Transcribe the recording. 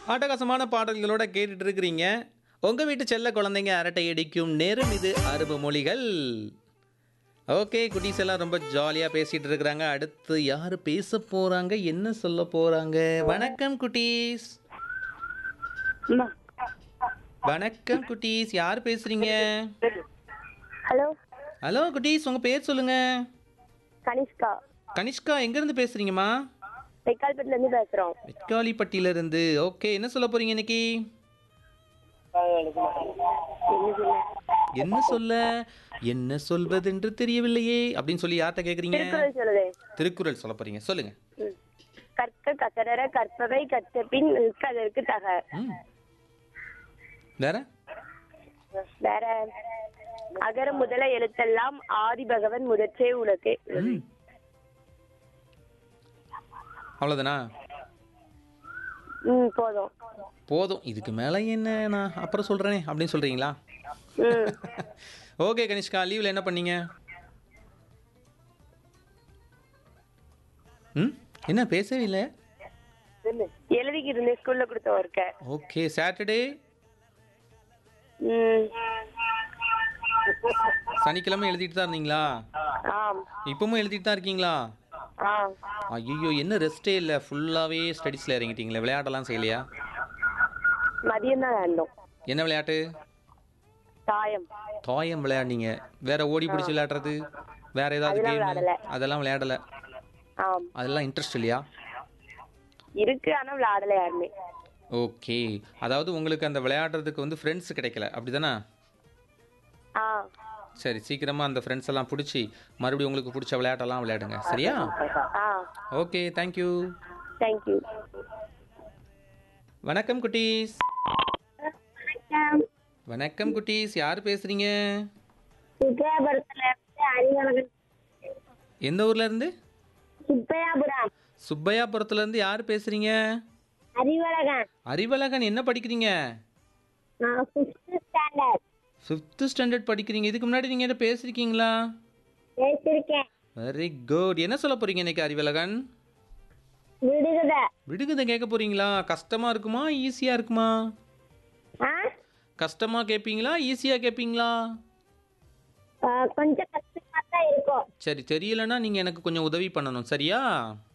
அட்டகாசமான பாடல்களோட கேட்டுட்டு இருக்கிறீங்க உங்க வீட்டு செல்ல குழந்தைங்க அரட்டை அடிக்கும் நேரம் இது அரும்பு மொழிகள் ஓகே குட்டீஸ் எல்லாம் ரொம்ப ஜாலியாக பேசிட்டு இருக்கிறாங்க அடுத்து யார் பேச போறாங்க என்ன சொல்ல போறாங்க வணக்கம் குட்டீஸ் வணக்கம் குட்டீஸ் யார் பேசுறீங்க ஹலோ ஹலோ குட்டீஸ் உங்க பேர் சொல்லுங்க கனிஷ்கா கனிஷ்கா எங்கேருந்து பேசுறீங்கம்மா வெக்கால்பேட்டில இருந்து பேசுறோம் வெக்காலிப்பட்டியில இருந்து ஓகே என்ன சொல்ல போறீங்க இன்னைக்கு என்ன சொல்ல என்ன சொல்வதென்று தெரியவில்லையே அப்படின்னு சொல்லி யார்கிட்ட கேக்குறீங்க திருக்குறள் சொல்லுது திருக்குறள் சொல்ல போறீங்க சொல்லுங்க ம். கற்க கசடர கற்பவை கற்ற பின் நிற்க அதற்கு தக ம். வேற வேற அகர முதல எழுத்தெல்லாம் ஆதி பகவன் முதற்றே உலகு ம். அவ்வளவுதானா ம் போதும் போதும் இதுக்கு மேல என்ன நான் அப்புறம் சொல்றேனே அப்படின்னு சொல்றீங்களா ம் ஓகே கனிஷ்கா லீவ்ல என்ன பண்ணீங்க ம் என்ன பேசவே இல்லை எழுதிக்கிட்டு இருந்தேன் ஸ்கூல்ல கொடுத்த ஒர்க்க ஓகே சாட்டர்டே ம் சனிக்கிழமை எழுதிட்டு தான் இருந்தீங்களா ஆம் இப்பவும் எழுதிட்டு தான் இருக்கீங்களா ஆ ஐயோ என்ன ரெஸ்டே இல்லை ஃபுல்லாகவே ஸ்டடீஸில் இறங்கிட்டீங்களே விளையாட்டெல்லாம் செய்யலையா மதியம் தான் வேண்டோம் என்ன விளையாட்டு தாயம் தாயம் விளையாடுனீங்க வேற ஓடி பிடிச்சி விளையாடுறது வேற ஏதாவது அதெல்லாம் கேம் விளையாடல. அதெல்லாம் விளையாடல ஆம் அதெல்லாம் இன்ட்ரெஸ்ட் இல்லையா இருக்கு ஆனா விளையாடல யாருமே ஓகே அதாவது உங்களுக்கு அந்த விளையாடுறதுக்கு வந்து ஃப்ரெண்ட்ஸ் கிடைக்கல அப்படிதானே ஆ சரி சீக்கிரமாக அந்த ஃப்ரெண்ட்ஸ் எல்லாம் பிடிச்சி மறுபடியும் உங்களுக்கு பிடிச்ச விளையாட்டெல்லாம் விளையாடுங்க சரியா ஆ ஓகே தேங்க்யூ தேங்க்யூ வணக்கம் குட்டீஸ் வணக்கம் குட்டீஸ் யார் பேசுறீங்க சுப்பையாபுரத்துல இருந்து அறிவழகன் எந்த ஊர்ல இருந்து சுப்பையாபுரம் சுப்பையாபுரத்துல இருந்து யார் பேசுறீங்க அறிவழகன் அறிவழகன் என்ன படிக்கிறீங்க நான் ஃபிஃப்த் ஸ்டாண்டர்ட் ஃபிஃப்த் ஸ்டாண்டர்ட் படிக்கிறீங்க இதுக்கு முன்னாடி நீங்க என்ன பேசிருக்கீங்களா பேசிருக்கேன் வெரி குட் என்ன சொல்ல போறீங்க இன்னைக்கு அறிவழகன் விடுகதை விடுகதை கேட்க போறீங்களா கஷ்டமா இருக்குமா ஈஸியா இருக்குமா ஆ கஷ்டமா கேட்பீங்களா ஈஸியா கேட்பீங்களா ஆ, கொஞ்சம் கஷ்டமா தான் இருக்கும் சரி தெரியலன்னா நீங்க எனக்கு கொஞ்சம் உதவி பண்ணணும் சரியா